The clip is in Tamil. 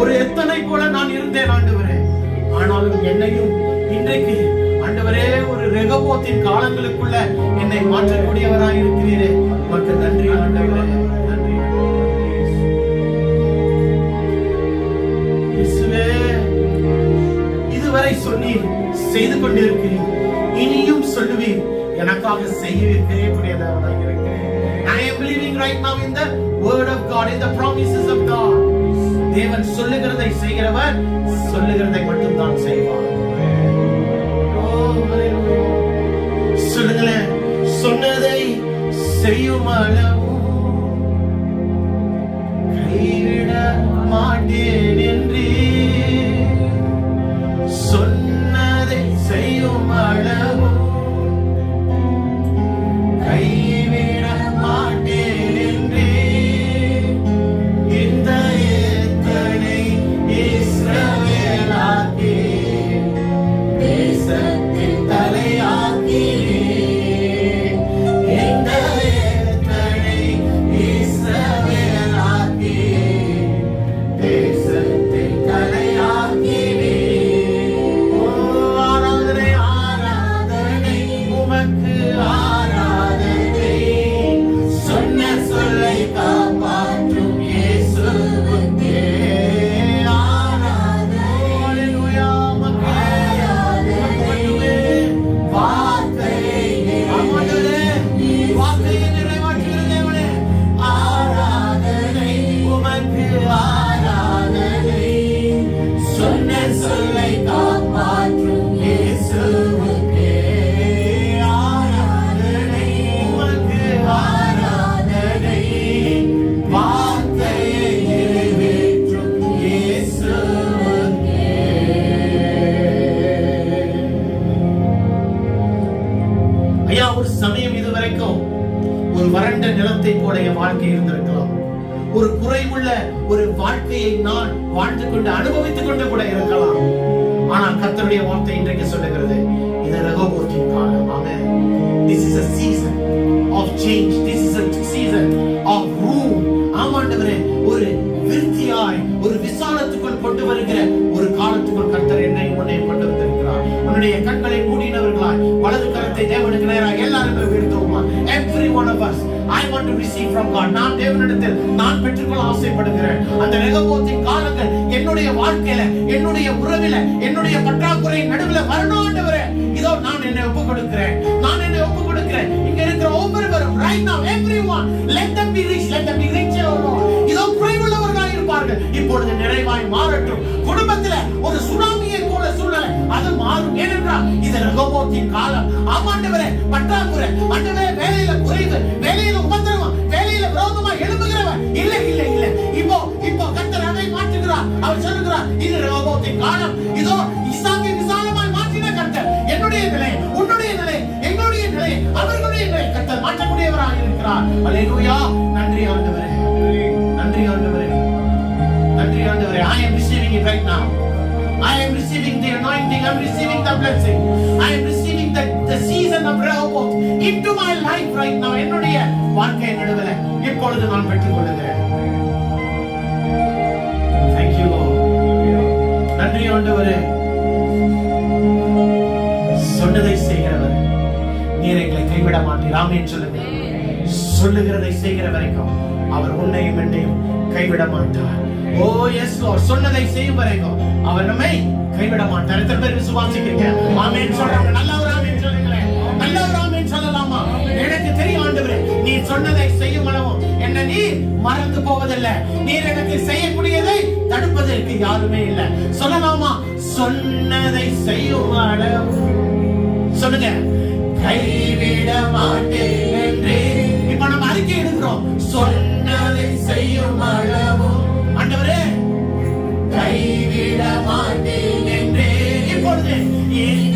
ஒரு எத்தனை போல நான் இருந்தேன் ஆண்டவரே ஆனாலும் என்னையும் இன்றைக்கு ஆண்டவரே ஒரு ரெகபோத்தின் காலங்களுக்குள்ள என்னை மாற்றக்கூடியவராய் இருக்கிறீரே உமக்கு நன்றி ஆண்டவரே நன்றி இயேசுவே இதுவரை சொன்னீர் செய்து கொண்டிருக்கிறீர் இனியும் சொல்லுவீர் எனக்காக செய்ய செய்யக்கூடியதாக இருக்கிறேன் I am believing right now in the word of God in the promises of God தேவன் சொல்லுகிறதை செய்கிறவர் சொல்லுகிறதை மட்டும் தான் செய்வார் Oh, hallelujah. சொல்லுங்களேன் சொன்னதை செய்யும் அளவும் கைவிட மாட்டேன் என்றே சொன்னதை செய்யும் அளவும் கைவிட மாட்டேன் என்றே இந்த எத்தனை இஸ்ரவேலாக்கே தேசத்தின் தலையாக்கி இந்த எத்தனை இஸ்ரவேலாக்கே தேசத்தின் தலையாக்கினே ஓ ஆராதனை ஆராதனை உமக்கு ஆராதனை சொன்ன சொல்லை காப்பாற்றும் இயேசுவுக்கே ஆராதனை ஹalleluya உமக்கு ஆராதனை வார்த்தையை ஆமாண்டவரே வார்த்தையை நிறைவேற்றுகிற தேவனே ஆராதனை உமக்கு ஆராதனை சொன்ன சொல்லை காப்பாற்றும் இயேசுவுக்கே ஆராதனை உமக்கு ஆராதனை வார்த்தையை நிறைவேற்றும் இயேசுவுக்கே ஐயா ஒரு சமயம் இதுவரைக்கும் ஒரு வறண்ட நிலத்தை போல என் வாழ்க்கை இருந்திருக்கலாம் ஒரு குறைவுள்ள ஒரு வாழ்க்கையை நான் வாழ்ந்து கொண்டு அனுபவித்துக் கொண்டு கூட இருக்கலாம் ஆனால் கர்த்தருடைய வார்த்தை இன்றைக்கு சொல்லுகிறது இது ரகோபோத்தின் காலம் ஆமென் this is a season of change this is a season of room ஆமாண்டவரே ஒரு விருத்தியாய் ஒரு விசாலத்துக்குள் கொண்டு வருகிற ஒரு காலத்துக்குள் கர்த்தர் என்னை உன்னை கொண்டு வந்திருக்கிறார் உன்னுடைய கண்களை மூடினவர்களாய் வலது கரத்தை தேவனுக்கு நேராக எல்லாருமே வீழ்த்துவோமா every one of us I want to receive from God நான் தேவனிடத்தில் நான் பெற்றுக்கொள்ள ஆசைப்படுகிறேன் அந்த ரெகபோத்தின் காலங்கள் என்னுடைய வாழ்க்கையில என்னுடைய உறவில என்னுடைய பற்றாக்குறை நடுவில் வரணும் ஆண்டவரே இதோ நான் என்னை ஒப்பு கொடுக்கிறேன் நான் என்னை ஒப்பு கொடுக்கிறேன் இங்க இருக்கிற ஒவ்வொருவரும் right now everyone let them be rich let them be rich oh Lord இதோ குறைவுள்ளவர்களாக இருப்பார்கள் இப்பொழுது நிறைவாய் மாறட்டும் குடும்பத்துல ஒரு சுனாமியை போல சூழ்நிலை அது மாறும் ஏனென்றால் இது ரகோபோத்தின் காலம் ஆமாண்டவரே பற்றாக்குறை ஆண்டவரே வேலையில குறைவு வேலையில உபத்திரவம் வேலையில விரோதமா எழுப்புகிறவன் இல்ல இல்ல இல்ல இப்போ இப்போ கத்தர் அதை மாற்றுகிறார் அவர் சொல்லுகிறார் இது ரகோபோத்தின் காலம் இதோ இசாக்கை விசாலமாய் மாற்றின கர்த்தர் என்னுடைய நிலை உன்னுடைய நிலை எங்களுடைய நிலை அவர்களுடைய நிலை கர்த்தர் மாற்றக்கூடியவராக இருக்கிறார் அல்லேலூயா நன்றி ஆண்டவரே நன்றி ஆண்டவரே நன்றி ஆண்டவரே I am receiving it right now I am receiving the anointing I'm receiving the blessing I am receiving the the season of Rehoboth into my life right now என்னுடைய வாழ்க்கை நடுவில் இப்பொழுது நான் பெற்றுக் கொள்ளுகிறேன் Thank you Lord நன்றி ஆண்டவரே சொன்னதை செய்கிறவர் நீர் எங்களை கைவிட மாட்டீர் ஆமென் சொல்லுங்க சொல்லுகிறதை செய்கிற வரைக்கும் அவர் உன்னையும் என்னையும் கைவிட மாட்டார் ஓ எஸ் லார்ட் சொன்னதை செய்யும் வரைக்கும் அவர் நம்மை கைவிட மாட்டார் எத்தனை பேர் விசுவாசிக்கிறீங்க ஆமென் சொல்றாங்க நல்ல ஒரு ஆமென் சொல்லுங்களேன் நல்ல ஒரு ஆமென் சொல்லலாமா எனக்கு தெரியும் ஆண்டவரே நீ சொன்னதை செய்யும் அளவும் என்ன நீ மறந்து போவதில்லை நீர் எனக்கு செய்யக்கூடியதை தடுப்பதற்கு யாருமே இல்லை சொல்லலாமா சொன்னதை செய்யும் அளவு சொல்லுங்க கைவிட மாட்டேன் என்று இப்ப நம்ம அறிக்கை எடுக்கிறோம் சொன்னதை செய்யும் அளவும் ஆண்டவரே கைவிட மாட்டேன் என்று இப்பொழுது என்